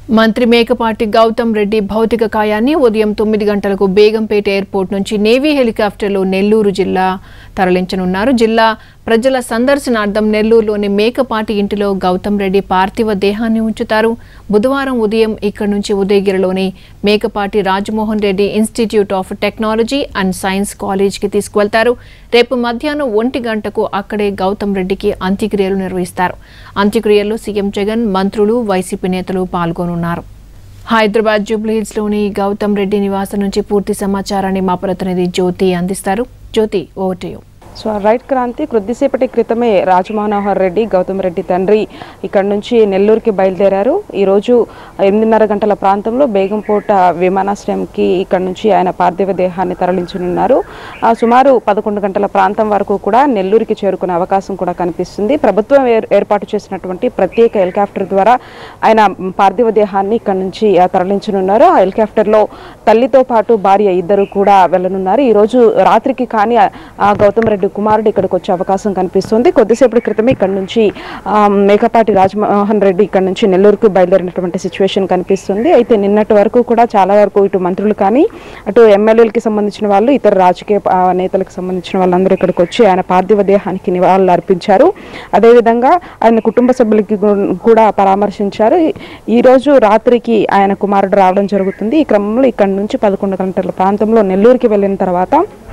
మంత్రి మేకపాటి గౌతమ్ రెడ్డి భౌతిక కాయాన్ని ఉదయం తొమ్మిది గంటలకు బేగంపేట ఎయిర్పోర్ట్ నుంచి నేవీ హెలికాప్టర్లో నెల్లూరు జిల్లా తరలించనున్నారు జిల్లా ప్రజల సందర్శనార్థం నెల్లూరులోని మేకపాటి ఇంటిలో గౌతమ్ రెడ్డి పార్థివ దేహాన్ని ఉంచుతారు బుధవారం ఉదయం ఇక్కడి నుంచి ఉదయగిరిలోని Mekapati Rajamohan Reddy institute of technology and science కాలేజ్కి తీసుకువెళ్తారు రేపు మధ్యాహ్నం ఒంటి గంటకు అక్కడే గౌతమ్ రెడ్డికి అంత్యక్రియలు నిర్వహిస్తారు అంత్యక్రియల్లో సీఎం జగన్ మంత్రులు వైసీపీ నేతలు పాల్గొనున్నారు హైదరాబాద్ జూబ్లీహిల్స్లోని గౌతమ్ రెడ్డి నివాసం నుంచి పూర్తి సమాచారాన్ని మా ప్రతినిధి జ్యోతి అందిస్తారు Jyothi over to you. So right Kranthi కొద్దిసేపటి క్రితమే రాజమనోహర్ రెడ్డి గౌతమ్ రెడ్డి తండ్రి ఇక్కడ నుంచి నెల్లూరుకి బయలుదేరారు ఈరోజు ఎనిమిదిన్నర గంటల ప్రాంతంలో బేగంపూట విమానాశ్రయంకి ఇక్కడ నుంచి ఆయన పార్థివ దేహాన్ని తరలించనున్నారు ఆ, సుమారు పదకొండు గంటల ప్రాంతం వరకు కూడా నెల్లూరుకి చేరుకునే అవకాశం కూడా కనిపిస్తుంది ప్రభుత్వం ఏర్- ఏర్పాటు చేసినటువంటి ప్రత్యేక హెలికాప్టర్ ద్వారా ఆయన పార్థివ దేహాన్ని ఇక్కడ నుంచి ఆ, తరలించనున్నారు ఆ హెలికాప్టర్లో తల్లితో పాటు భార్య ఇద్దరు కూడా వెళ్ళనున్నారు ఈరోజు రాత్రికి కానీ ఆ, ఆ గౌతమ్ రెడ్డి కుమారుడు ఇక్కడికి వచ్చే అవకాశం కనిపిస్తుంది కొద్దిసేపటి క్రితమే ఇక్కడ నుంచి ఆ, మేకపాటి రాజమోహన్ రెడ్డి ఇక్కడ నుంచి నెల్లూరుకు బయలుదేరినటువంటి సిచ్యువేషన్ కనిపిస్తుంది అయితే నిన్నటి వరకు కూడా చాలా వరకు ఇటు మంత్రులు కానీ అటు ఎమ్మెల్యేలకి సంబంధించిన వాళ్ళు ఇతర రాజకీయ ఆ, నేతలకు సంబంధించిన వాళ్ళందరూ ఇక్కడికి వచ్చి ఆయన పార్థివ దేహానికి నివాళులు అర్పించారు అదేవిధంగా ఆయన కుటుంబ సభ్యులకి గు- కూడా పరామర్శించారు ఈ- ఈ రోజు రాత్రికి ఆయన కుమారుడు రావడం జరుగుతుంది ఈ క్రమంలో ఇక్కడ నుంచి పదకొండు గంటల ప్రాంతంలో నెల్లూరుకి వెళ్ళిన తర్వాత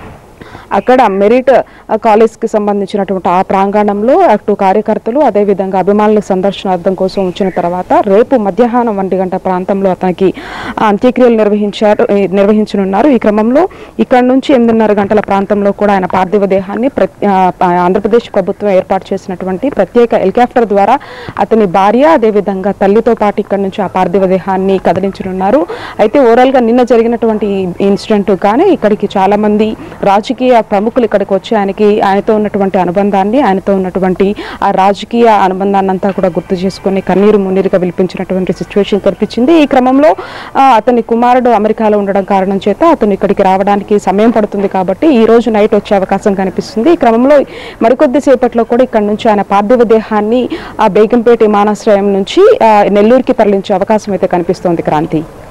అక్కడ మెరిట్ కాలేజ్కి సంబంధించినటువంటి ఆ ప్రాంగణంలో అటు కార్యకర్తలు అదేవిధంగా అభిమానుల సందర్శనార్థం కోసం వచ్చిన తర్వాత రేపు మధ్యాహ్నం ఒంటి గంట ప్రాంతంలో అతనికి ఆ, అంత్యక్రియలు నిర్వహించారు ఈ, నిర్వహించనున్నారు ఈ క్రమంలో ఇక్కడ నుంచి ఎనిమిదిన్నర గంటల ప్రాంతంలో కూడా ఆయన పార్థివ దేహాన్ని ప్ర- ఆ, ప- ఆంధ్రప్రదేశ్ ప్రభుత్వం ఏర్పాటు చేసినటువంటి ప్రత్యేక హెలికాప్టర్ ద్వారా అతని భార్య అదేవిధంగా తల్లితో పాటు ఇక్కడ నుంచి ఆ పార్థివ దేహాన్ని కదిలించనున్నారు అయితే ఓవరాల్ గా నిన్న జరిగినటువంటి ఈ ఇన్సిడెంట్ కానీ ఇక్కడికి చాలా మంది రాజకీయ ప్రముఖులు ఇక్కడికి వచ్చి ఆయనకి ఆయనతో ఉన్నటువంటి అనుబంధాన్ని ఆయనతో ఉన్నటువంటి ఆ రాజకీయ అనుబంధాన్ని అంతా కూడా గుర్తు చేసుకుని కన్నీరు మున్నీరుగా విలిపించినటువంటి సిచ్యువేషన్ కనిపించింది ఈ క్రమంలో ఆ, అతని కుమారుడు అమెరికాలో ఉండడం కారణం చేత అతను ఇక్కడికి రావడానికి సమయం పడుతుంది కాబట్టి ఈ రోజు నైట్ వచ్చే అవకాశం కనిపిస్తుంది ఈ క్రమంలో మరికొద్ది సేపట్లో కూడా ఇక్కడ నుంచి ఆయన పార్థివ దేహాన్ని ఆ బేగంపేట విమానాశ్రయం నుంచి ఆ, నెల్లూరుకి తరలించే అవకాశం అయితే కనిపిస్తోంది క్రాంతి